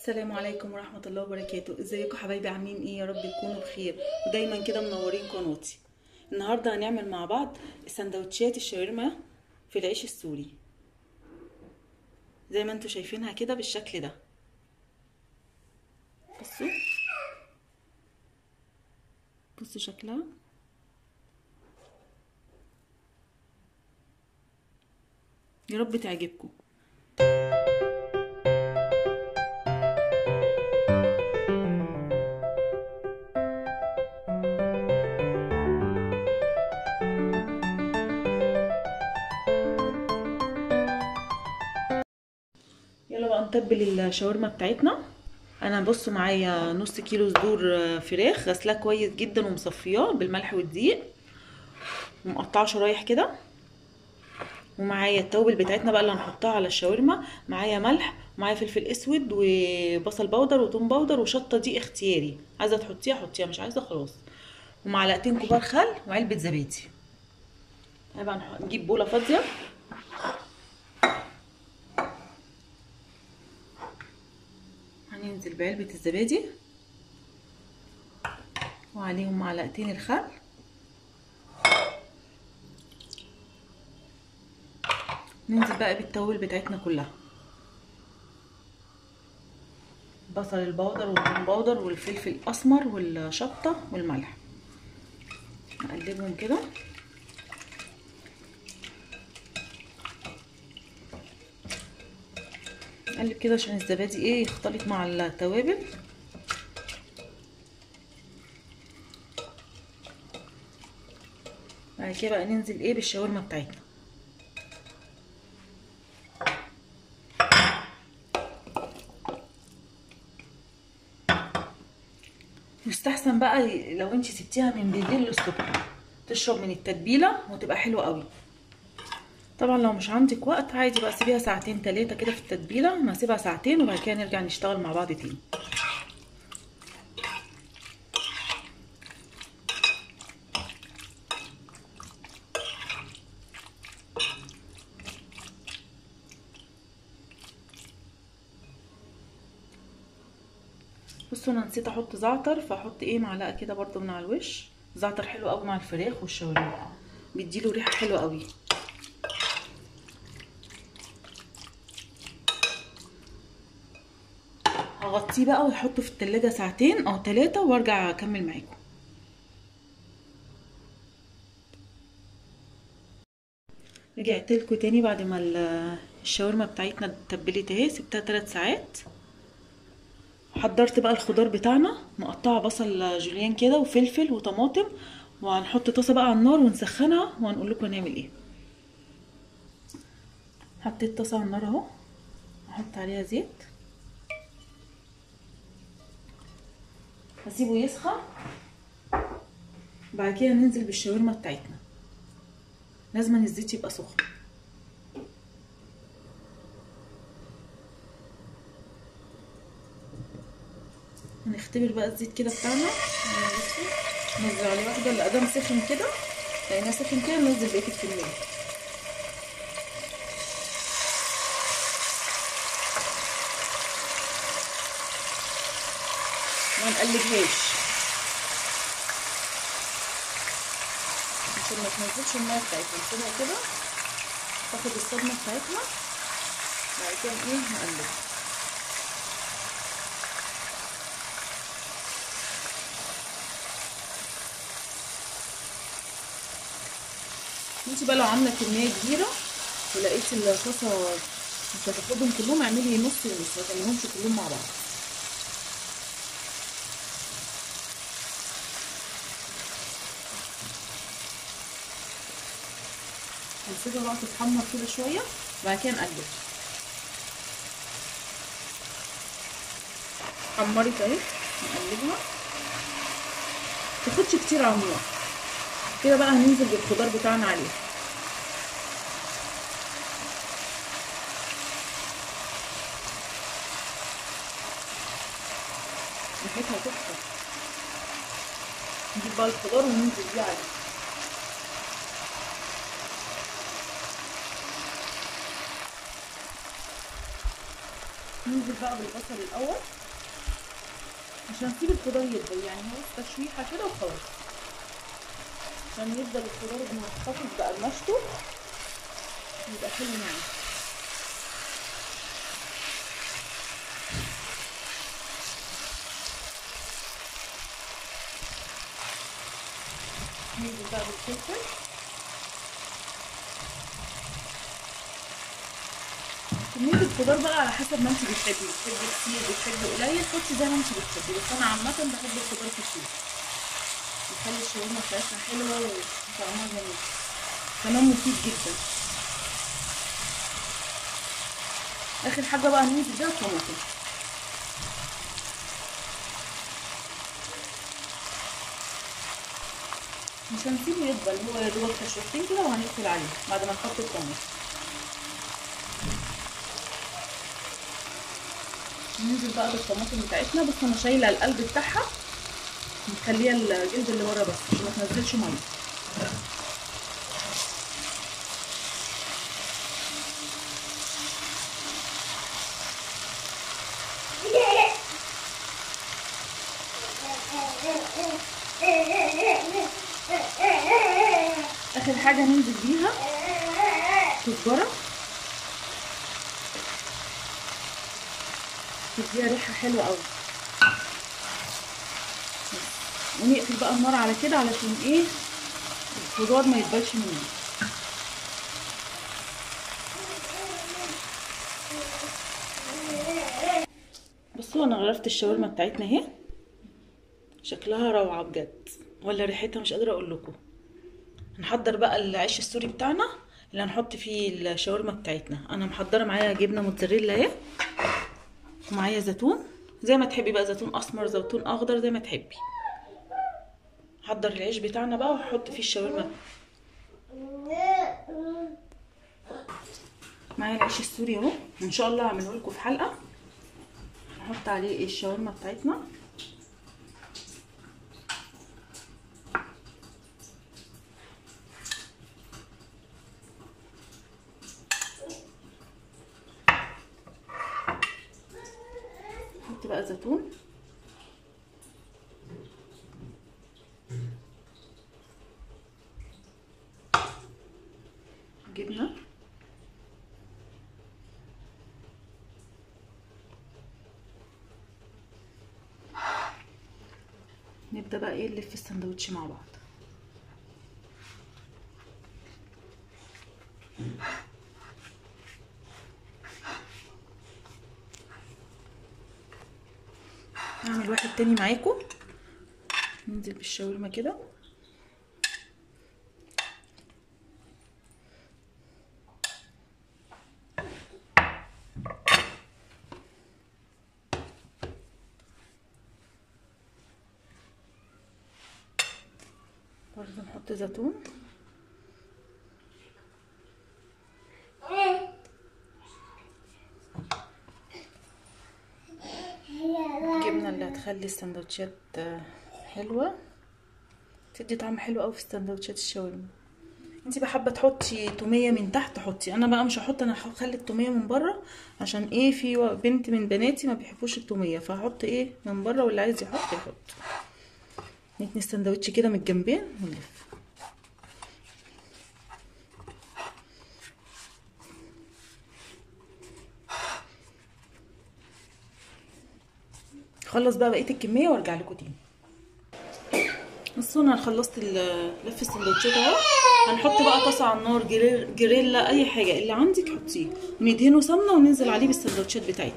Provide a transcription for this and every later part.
السلام عليكم ورحمة الله وبركاته ازيكم حبايبي عاملين ايه يا رب تكونوا بخير ودايما كده منورين قناتي النهاردة هنعمل مع بعض سندوتشات الشاورما في العيش السوري زي ما انتوا شايفينها كده بالشكل ده بصوا بصوا شكلها يا رب تعجبكم يلا بقى نتبل الشاورما بتاعتنا انا بصوا معايا نص كيلو صدور فراخ غسلاه كويس جدا ومصفياه بالملح والدقيق ومقطعه شرايح كده ومعايا التوابل بتاعتنا بقى اللي هنحطها على الشاورما معايا ملح ومعايا فلفل اسود وبصل بودر وتوم بودر وشطه دي اختياري عايزه تحطيها حطيها مش عايزه خلاص ومعلقتين كبار خل وعلبه زبادي طبعا نجيب بوله فاضيه هننزل بعلبة الزبادي وعليهم معلقتين الخل ننزل بقى بالتوابل بتاعتنا كلها بصل البودر والثوم بودر والفلفل الاسمر والشطه والملح نقلبهم كده نقلب كده عشان الزبادي ايه يختلط مع التوابل بعد كده بقى ننزل ايه بالشاورما بتاعتنا يستحسن بقى لو انت سبتيها من بالليل للصبح تشرب من التتبيله وتبقى حلوه قوي طبعا لو مش عندك وقت عادي بقى سيبيها ساعتين تلاتة كده في التتبيله انا هسيبها ساعتين وبعد كده نرجع نشتغل مع بعض تاني بصوا انا نسيت احط زعتر فاحط ايه معلقه كده برضو من على الوش زعتر حلو قوي مع الفراخ والشاورما بيديله ريحه حلوه قوي هغطيه بقى واحطه في التلاجة ساعتين او ثلاثة وارجع اكمل معاكم رجعت لكم تاني بعد ما الشاورما بتاعتنا اتبلت اهي سبتها 3 ساعات حضرت بقى الخضار بتاعنا مقطعه بصل جوليان كده وفلفل وطماطم وهنحط طاسه بقى على النار ونسخنها وهنقول لكم هنعمل ايه حطيت طاسه على النار اهو احط عليها زيت هسيبه يسخن بعد كده ننزل بالشاورما بتاعتنا لازم الزيت يبقى سخن هنختبر بقى الزيت كده بتاعنا ننزل عليه واحده اللي ادام سخن كده لقيناه سخن كده ننزل بقيه الكميه ما نقلبهاش عشان ما تنزلش الميه بتاعتها نسيبها كده تاخد الصدمه بتاعتها بعد كده ايه نقلبها انت بقى لو عامله كميه كبيره ولقيتي الطاسه مش هتاخدهم كلهم اعملي نص ونص ما تعمليهمش كلهم مع بعض هنسيبها بقى تتحمر كده شويه وبعد كده نقلب حمرت اهي نقلبها تاخدش كتير على النار كده بقى هننزل بالخضار بتاعنا عليه ريحتها تحفه نجيب بقى الخضار وننزل بيه عليه ننزل بقى بالبصل الاول عشان نسيب الخضار يدبل يعني هو تشويحه كده وخلاص عشان يفضل الخضار محتفظ بقرمشته يبقى حلو معانا ننزل بقى بالفلفل كمية الخضار بقى على حسب ما انت بتحبي بتحبي كتير بتحبي قليل حطي زي ما انت بتحبي بس انا عامة بحب الخضار كتير بيخلي الشاورما بتاعتنا حلوة وطعمها جميل كمان مفيد جدا اخر حاجة بقى هننزل بيها الطماطم مش هنسيبه يدبل هو يا دوبك تشويحتين كده وهنقفل عليه بعد ما نحط الطماطم ننزل بقى بالطماطم بتاعتنا بس انا شايله القلب بتاعها مخليه الجلد اللي ورا بس عشان ما تنزلش ميه اخر حاجه ننزل بيها كزبره تديها ريحه حلوه قوي ونقفل بقى النار على كده علشان ايه الخضار ما يتبلش مننا بصوا انا غرفت الشاورما بتاعتنا اهي شكلها روعه بجد ولا ريحتها مش قادره اقول لكم هنحضر بقى العيش السوري بتاعنا اللي هنحط فيه الشاورما بتاعتنا انا محضره معايا جبنه موتزاريلا اهي ومعايا زيتون زي ما تحبي بقى زيتون اسمر زيتون اخضر زي ما تحبي حضر العيش بتاعنا بقى وهحط فيه الشاورما معايا العيش السوري اهو وان شاء الله هعمله لكم في حلقه هنحط عليه الشاورما بتاعتنا نحط بقى زيتون جبنه نبدا بقى ايه نلف السندوتش مع بعض اعمل واحد تاني معاكم ننزل بالشاورما كده برضه نحط زيتون الجبنه اللي هتخلي السندوتشات حلوه تدي طعم حلو قوي في السندوتشات الشاورما انت بقى حابه تحطي توميه من تحت حطي انا بقى مش هحط انا هخلي التوميه من بره عشان ايه في بنت من بناتي ما بيحبوش التوميه فهحط ايه من بره واللي عايز يحط يحط نتني السندوتش كده من الجنبين ونلف خلص بقى بقيه الكميه وارجع لكم تاني بصوا انا خلصت لف السندوتشات اهو هنحط بقى طاسه على النار جريل جريلا اي حاجه اللي عندك حطيه وندهنه سمنه وننزل عليه بالسندوتشات بتاعتنا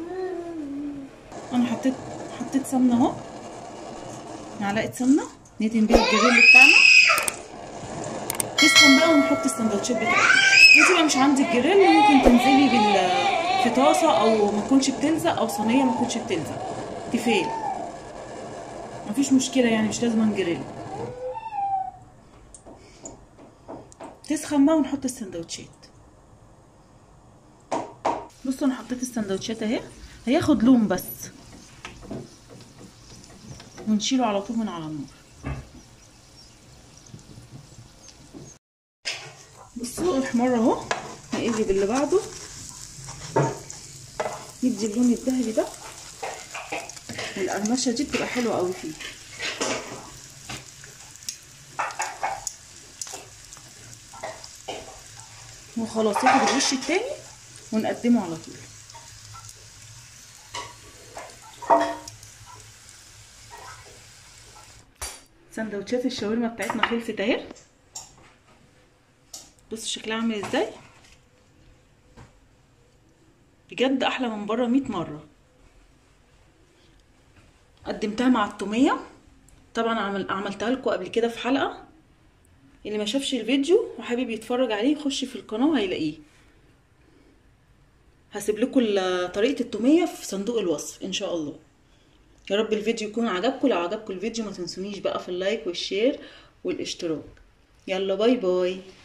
انا حطيت حطيت سمنه اهو معلقه سمنه ندهن بيها الجريل بتاعنا تسخن بقى ونحط السندوتشات بتاعتنا انت بقى مش عندك جريل ممكن تنزلي بال في طاسه او ما تكونش بتلزق او صينيه ما تكونش بتلزق تفيل مفيش مشكله يعني مش لازم نجريل تسخن بقى ونحط السندوتشات بصوا انا حطيت السندوتشات اهي هياخد لون بس ونشيله على طول من على النار بصوا الحمار اهو نقلب اللي بعده يدي اللون الذهبي ده والقرمشه دي بتبقى حلوه قوي فيه وخلاص ياخد الوش التاني ونقدمه على طول سندوتشات الشاورما بتاعتنا خلصت اهي بص شكلها عامل ازاي بجد احلى من بره 100 مره قدمتها مع التوميه طبعا عمل عملتها لكم قبل كده في حلقه اللي ما شافش الفيديو وحابب يتفرج عليه يخش في القناه هيلاقيه هسيب لكم طريقه التوميه في صندوق الوصف ان شاء الله يا رب الفيديو يكون عجبكم لو عجبكم الفيديو ما تنسونيش بقى في اللايك والشير والاشتراك يلا باي باي